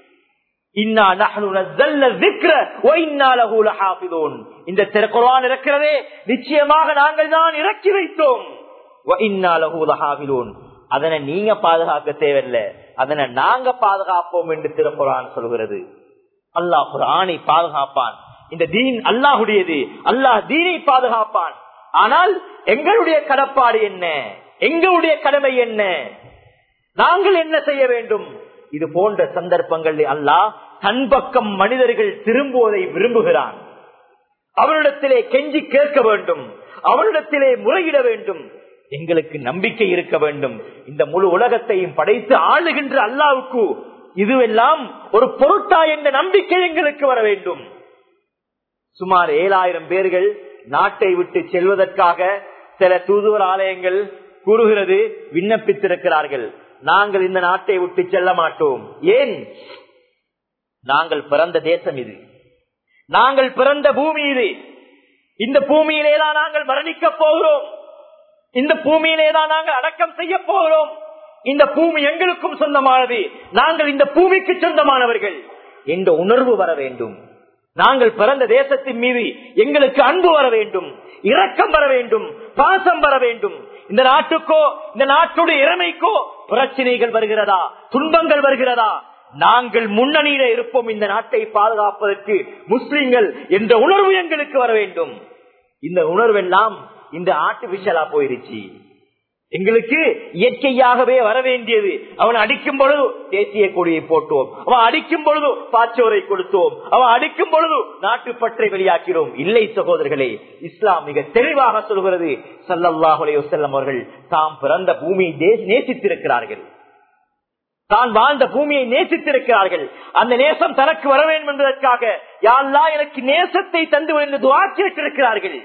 இன்னா நஹ்னு நஸ்ஸல்ன الذِّكْرَ وَإِنَّا لَهُ لَحَافِظُونَ இந்த திருக்குர்ஆன் இருக்கிறதே நிச்சயமாக நாங்கள் தான் இறக்கி வைத்தோம் وَإِنَّا لَهُ لَحَافِظُونَ அதனை நீங்க பாதுகாக்க தேவையில்லை அதனை நாங்க பாதுகாப்போம் என்று திருக்குர்ஆன் சொல்கிறது அல்லாஹ் குர்ஆனை பாதுகாப்பான் இந்த தீன் அல்லாஹுடையது அல்லாஹ் தீனை பாதுகாப்பான் ஆனால் எங்களுடைய கடப்பாடு என்ன எங்களுடைய கடமை என்ன நாங்கள் என்ன செய்ய வேண்டும் இது போன்ற சந்தர்ப்பங்களில் அல்லாஹ் தன் பக்கம் மனிதர்கள் திரும்புவதை விரும்புகிறான் அவரிடத்திலே கெஞ்சி கேட்க வேண்டும் அவரிடத்திலே முறையிட வேண்டும் எங்களுக்கு நம்பிக்கை இருக்க வேண்டும் இந்த முழு உலகத்தையும் படைத்து ஆளுகின்ற அல்லாவுக்கு இதுவெல்லாம் ஒரு பொருட்டா என்ற நம்பிக்கை எங்களுக்கு வர வேண்டும் சுமார் ஏழாயிரம் பேர்கள் நாட்டை விட்டு செல்வதற்காக சில தூதுவர் ஆலயங்கள் கூறுகிறது விண்ணப்பித்திருக்கிறார்கள் நாங்கள் இந்த நாட்டை விட்டு செல்ல மாட்டோம் ஏன் நாங்கள் பிறந்த தேசம் இது நாங்கள் பிறந்த பூமி இது இந்த பூமியிலேதான் நாங்கள் மரணிக்க போகிறோம் இந்த பூமியிலேதான் நாங்கள் அடக்கம் செய்ய போகிறோம் இந்த பூமி எங்களுக்கும் சொந்தமானது நாங்கள் இந்த பூமிக்கு சொந்தமானவர்கள் என்ற உணர்வு வர வேண்டும் நாங்கள் பிறந்த தேசத்தின் மீது எங்களுக்கு அன்பு வர வேண்டும் இரக்கம் வர வேண்டும் பாசம் வர வேண்டும் இந்த நாட்டுக்கோ இந்த நாட்டுடைய இறமைக்கோ பிரச்சனைகள் வருகிறதா துன்பங்கள் வருகிறதா நாங்கள் முன்னணியில இருப்போம் இந்த நாட்டை பாதுகாப்பதற்கு முஸ்லிம்கள் என்ற உணர்வு எங்களுக்கு வர வேண்டும் இந்த உணர்வெல்லாம் இந்த ஆர்டிபிஷியலா போயிருச்சு எங்களுக்கு இயற்கையாகவே வர வேண்டியது அவன் அடிக்கும் பொழுது தேசிய கொடியை போட்டோம் அவன் அடிக்கும் பொழுது பாச்சோரை கொடுத்தோம் அவன் அடிக்கும் பொழுது நாட்டுப்பற்றை வெளியாக்கிறோம் இல்லை சகோதரர்களே இஸ்லாம் மிக தெளிவாக சொல்கிறது சல்லல்லாஹுலே வசல்லம் அவர்கள் தாம் பிறந்த பூமியை தே- நேசித்திருக்கிறார்கள் தான் வாழ்ந்த பூமியை நேசித்திருக்கிறார்கள் அந்த நேசம் தனக்கு வர வேண்டும் என்பதற்காக யாழ்லா எனக்கு நேசத்தை தந்து என்று துவா கேட்டிருக்கிறார்கள்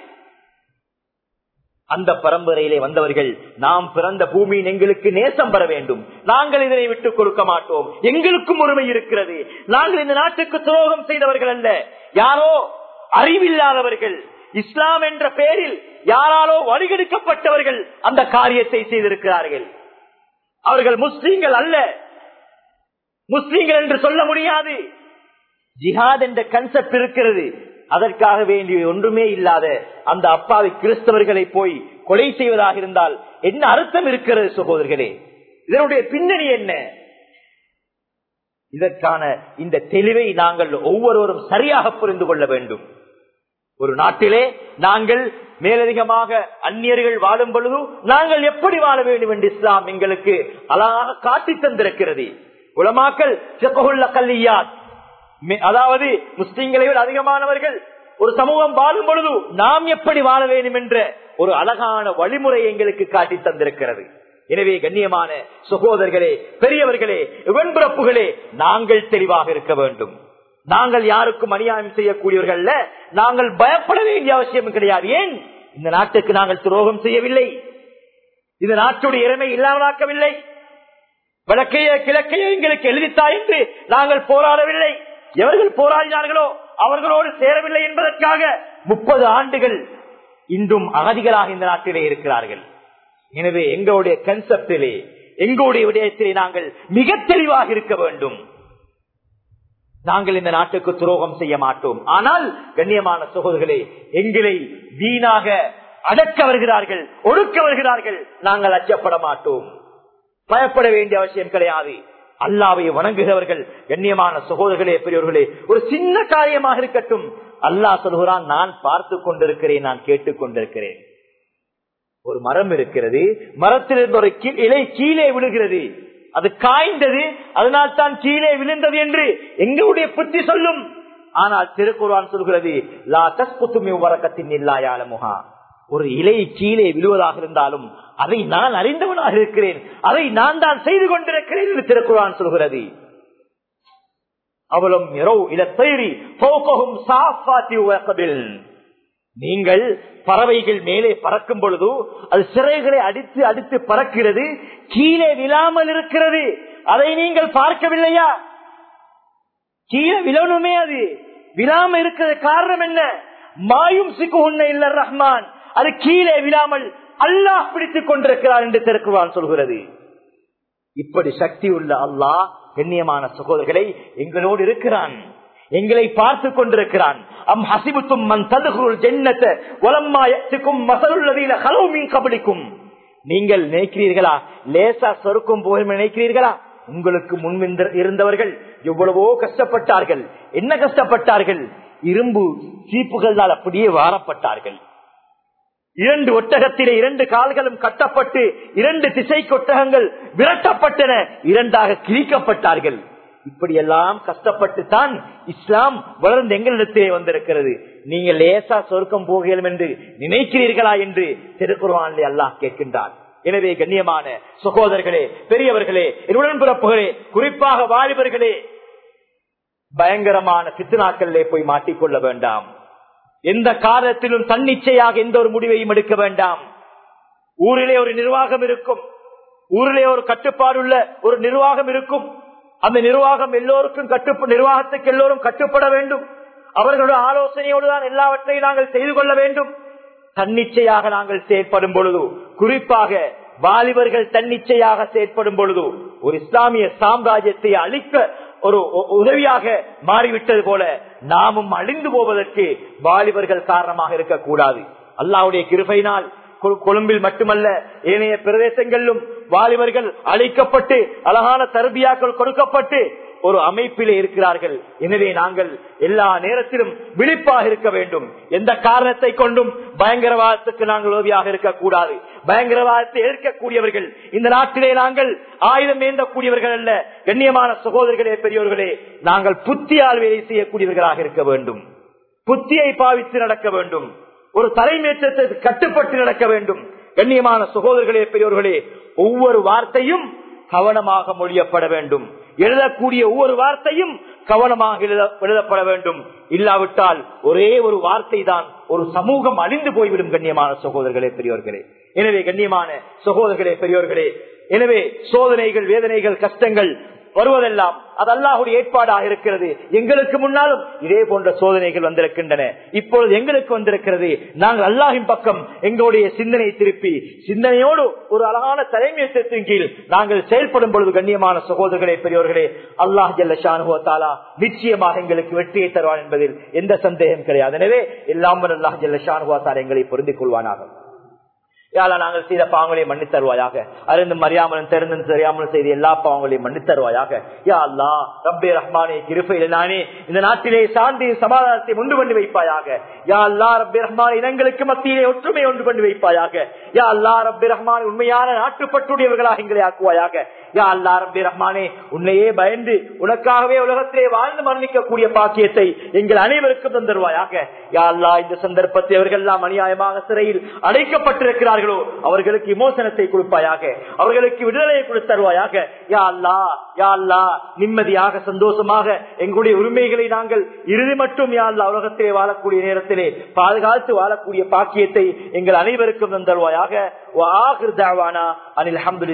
அந்த பரம்பரையிலே வந்தவர்கள் நாம் பிறந்த பூமியின் எங்களுக்கு நேசம் பெற வேண்டும் நாங்கள் இதனை விட்டுக் கொடுக்க மாட்டோம் எங்களுக்கும் உரிமை இருக்கிறது நாங்கள் இந்த நாட்டுக்கு துரோகம் செய்தவர்கள் அல்ல யாரோ அறிவில்லாதவர்கள் இஸ்லாம் என்ற பெயரில் யாராலோ வழிகெடுக்கப்பட்டவர்கள் அந்த காரியத்தை செய்திருக்கிறார்கள் அவர்கள் முஸ்லீம்கள் அல்ல முஸ்லீம்கள் என்று சொல்ல முடியாது ஜிஹாத் என்ற கன்செப்ட் இருக்கிறது அதற்காக வேண்டிய ஒன்றுமே இல்லாத அந்த அப்பாவி கிறிஸ்தவர்களை போய் கொலை செய்வதாக இருந்தால் என்ன அர்த்தம் இருக்கிறது சகோதரர்களே இதனுடைய பின்னணி என்ன இதற்கான இந்த தெளிவை நாங்கள் ஒவ்வொருவரும் சரியாக புரிந்து கொள்ள வேண்டும் ஒரு நாட்டிலே நாங்கள் மேலதிகமாக அந்நியர்கள் வாழும் பொழுது நாங்கள் எப்படி வாழ வேண்டும் என்று இஸ்லாம் எங்களுக்கு அழகாக காட்டி தந்திருக்கிறது உலமாக்கல் செப்பகுள்ள கல்லியாத் மி- அதாவது முஸ்லிம்களை விட அதிகமானவர்கள் ஒரு சமூகம் வாழும் பொழுது நாம் எப்படி வாழ வேண்டும் என்ற ஒரு அழகான வழிமுறை எங்களுக்கு காட்டி தந்திருக்கிறது எனவே கண்ணியமான சகோதரர்களே பெரியவர்களே உடன்பிறப்புகளே நாங்கள் தெளிவாக இருக்க வேண்டும் நாங்கள் யாருக்கும் அநியாயம் செய்யக்கூடியவர்கள் அல்ல. நாங்கள் பயப்பட வேண்டிய அவசியம் கிடையாது ஏன் இந்த நாட்டுக்கு நாங்கள் துரோகம் செய்யவில்லை இந்த நாட்டுடைய இறமை இல்லாமலாக்கவில்லை வடக்கையோ கிழக்கையோ எங்களுக்கு எழுதித்தா என்று நாங்கள் போராடவில்லை எவர்கள் போராடினார்களோ அவர்களோடு சேரவில்லை என்பதற்காக முப்பது ஆண்டுகள் இன்றும் அகதிகளாக இந்த நாட்டிலே இருக்கிறார்கள் எனவே எங்களுடைய கன்செப்டிலே எங்களுடைய விடயத்திலே நாங்கள் மிக தெளிவாக இருக்க வேண்டும் நாங்கள் இந்த நாட்டுக்கு துரோகம் செய்ய மாட்டோம் ஆனால் கண்ணியமான சகோதரர்களே எங்களை வீணாக அடக்க வருகிறார்கள் ஒடுக்க வருகிறார்கள் நாங்கள் அச்சப்பட மாட்டோம் பயப்பட வேண்டிய அவசியம் கிடையாது அல்லாவை வணங்குகிறவர்கள் கண்ணியமான சகோதரர்களே பெரியவர்களே ஒரு சின்ன காரியமாக இருக்கட்டும் அல்லாஹ் சொல்கிறான் நான் பார்த்து கொண்டிருக்கிறேன் நான் கேட்டுக் கொண்டிருக்கிறேன் ஒரு மரம் இருக்கிறது மரத்திலிருந்து ஒரு கீ- இலை கீழே விழுகிறது அது காய்ந்தது அதனால் தான் கீழே விழுந்தது என்று எங்களுடைய புத்தி சொல்லும் ஆனால் திருக்குறான் சொல்கிறது லா தஸ்புத்துமி வரக்கத்தின் இல்லாயாலமுகா ஒரு இலை கீழே விழுவதாக இருந்தாலும் அதை நான் அறிந்தவனாக இருக்கிறேன் அதை நான் தான் செய்து கொண்டிருக்கிறேன் என்று திருக்குறான் சொல்கிறது அவளும் இரவு இல தயிரி போகவும் சாஃபாத்தி உவக்கபில் நீங்கள் பறவைகள் மேலே பறக்கும் பொழுது அது சிறைகளை அடித்து அடித்து பறக்கிறது கீழே விழாமல் இருக்கிறது அதை நீங்கள் பார்க்கவில்லையா கீழே விழணுமே அது விழாம இருக்கிறது காரணம் என்ன மாயும் சிக்கு இல்ல ரஹ்மான் அது கீழே விழாமல் அல்லாஹ் பிடித்துக் கொண்டிருக்கிறார் என்று திருக்குவான் சொல்கிறது இப்படி சக்தி உள்ள அல்லாஹ் கண்ணியமான சகோதரர்களை எங்களோடு இருக்கிறான் எங்களை பார்த்து கொண்டிருக்கிறான் அம் ஹசிபுத்தும் மன் ததுகுல் ஜென்னத்த ஒலம்மா எத்துக்கும் மசலுள்ளதில ஹலோமின் கபடிக்கும் நீங்கள் நினைக்கிறீர்களா லேசா சொருக்கும் போகும் நினைக்கிறீர்களா உங்களுக்கு முன் இருந்தவர்கள் எவ்வளவோ கஷ்டப்பட்டார்கள் என்ன கஷ்டப்பட்டார்கள் இரும்பு சீப்புகளால் அப்படியே வாரப்பட்டார்கள் இரண்டு ஒட்டகத்திலே இரண்டு கால்களும் கட்டப்பட்டு இரண்டு திசை கொட்டகங்கள் விரட்டப்பட்டன இரண்டாக கிழிக்கப்பட்டார்கள் இப்படியெல்லாம் கஷ்டப்பட்டு தான் இஸ்லாம் வளர்ந்து எங்களிடத்திலே வந்திருக்கிறது நீங்கள் லேசா சொர்க்கம் போகலாம் என்று நினைக்கிறீர்களா என்று திருக்குறானிலே அல்லாஹ் கேட்கின்றான் எனவே கண்ணியமான சகோதரர்களே பெரியவர்களே உடன்பிறப்புகளே குறிப்பாக வாலிபர்களே பயங்கரமான பித்துனாக்களிலே போய் மாட்டிக்கொள்ள வேண்டாம் எந்த காலத்திலும் தன்னிச்சையாக எந்த ஒரு முடிவையும் எடுக்க வேண்டாம் ஊரிலே ஒரு நிர்வாகம் இருக்கும் ஊரிலே ஒரு கட்டுப்பாடுள்ள ஒரு நிர்வாகம் இருக்கும் அந்த நிர்வாகம் எல்லோருக்கும் கட்டு நிர்வாகத்துக்கு எல்லோரும் கட்டுப்பட வேண்டும் அவர்களுடைய ஆலோசனையோடு தான் எல்லாவற்றையும் நாங்கள் செய்து கொள்ள வேண்டும் தன்னிச்சையாக நாங்கள் செயற்படும் பொழுது குறிப்பாக வாலிபர்கள் தன்னிச்சையாக செயற்படும் பொழுது ஒரு இஸ்லாமிய சாம்ராஜ்யத்தை அழிக்க ஒரு உதவியாக மாறிவிட்டது போல நாமும் அழிந்து போவதற்கு வாலிபர்கள் காரணமாக இருக்கக்கூடாது அல்லாவுடைய கிருபையினால் கொழும்பில் மட்டுமல்ல ஏனைய பிரதேசங்களிலும் வாலிபர்கள் அழைக்கப்பட்டு அழகான தருபியாக்கள் கொடுக்கப்பட்டு ஒரு அமைப்பிலே இருக்கிறார்கள் எனவே நாங்கள் எல்லா நேரத்திலும் விழிப்பாக இருக்க வேண்டும் எந்த காரணத்தை கொண்டும் பயங்கரவாதத்துக்கு நாங்கள் உதவியாக இருக்கக்கூடாது பயங்கரவாதத்தை ஏற்கக்கூடியவர்கள் இந்த நாட்டிலே நாங்கள் ஆயுதம் ஏந்தக்கூடியவர்கள் அல்ல கண்ணியமான சகோதரர்களே பெரியவர்களே நாங்கள் புத்தியால் வேலை செய்யக்கூடியவர்களாக இருக்க வேண்டும் புத்தியை பாவித்து நடக்க வேண்டும் ஒரு தலைமையேற்றத்திற்கு கட்டுப்பட்டு நடக்க வேண்டும் கண்ணியமான சகோதரர்களே பெரியவர்களே ஒவ்வொரு வார்த்தையும் கவனமாக மொழியப்பட வேண்டும் எழுதக்கூடிய ஒவ்வொரு வார்த்தையும் கவனமாக எழுதப்பட வேண்டும் இல்லாவிட்டால் ஒரே ஒரு வார்த்தை தான் ஒரு சமூகம் அழிந்து போய்விடும் கண்ணியமான சகோதரர்களே பெரியோர்களே எனவே கண்ணியமான சகோதரர்களே பெரியோர்களே எனவே சோதனைகள் வேதனைகள் கஷ்டங்கள் வருவதெல்லாம் அது அல்லாஹுடைய ஏற்பாடாக இருக்கிறது எங்களுக்கு முன்னாலும் இதே போன்ற சோதனைகள் வந்திருக்கின்றன இப்பொழுது எங்களுக்கு வந்திருக்கிறது நாங்கள் அல்லாஹின் பக்கம் எங்களுடைய சிந்தனை திருப்பி சிந்தனையோடு ஒரு அழகான தலைமையத்தின் கீழ் நாங்கள் செயல்படும் பொழுது கண்ணியமான சகோதரர்களே பெரியவர்களே அல்லாஹ் ஜல்லஷானுவத்தாலா நிச்சயமாக எங்களுக்கு வெற்றியை தருவான் என்பதில் எந்த சந்தேகம் கிடையாது எனவே எல்லாம் அல்லாஹ் ஜல்லஷானுவத்தாலா எங்களை பொருந்திக் கொள்வானாக யாழா நாங்கள் செய்த பாவங்களை மன்னித் தருவாயாக அறிந்தும் அறியாமலும் தெரிந்தும் தெரியாமலும் செய்த எல்லா பாவங்களையும் மன்னித் தருவாயாக யா அல்லா ரப்பே ரஹ்மானே கிருப்பையில் நானே இந்த நாட்டிலே சாந்தி சமாதானத்தை உண்டு பண்ணி வைப்பாயாக யா அல்லா ரப்பே ரஹ்மான் இனங்களுக்கு மத்தியிலே ஒற்றுமை ஒன்று பண்ணி வைப்பாயாக யா அல்லா ரப்பே ரஹ்மான் உண்மையான நாட்டுப்பட்டுடையவர்களாக எங்களை ஆக்குவாயாக யா அல்லா ரப்பே ரஹ்மானே உன்னையே பயந்து உனக்காகவே உலகத்திலே வாழ்ந்து மரணிக்கக்கூடிய பாக்கியத்தை எங்கள் அனைவருக்கும் தந்தருவாயாக யா அல்லா இந்த சந்தர்ப்பத்தை அவர்கள் எல்லாம் அநியாயமாக சிறையில் அடைக்கப்பட்டிருக்கிறார்களோ அவர்களுக்கு விமோசனத்தை கொடுப்பாயாக அவர்களுக்கு விடுதலையை கொடுத்தருவாயாக யா அல்லா யா அல்லா நிம்மதியாக சந்தோஷமாக எங்களுடைய உரிமைகளை நாங்கள் இறுதி மட்டும் யா அல்லா உலகத்திலே வாழக்கூடிய நேரத்திலே பாதுகாத்து வாழக்கூடிய பாக்கியத்தை எங்கள் அனைவருக்கும் தந்தருவாயாக அனில்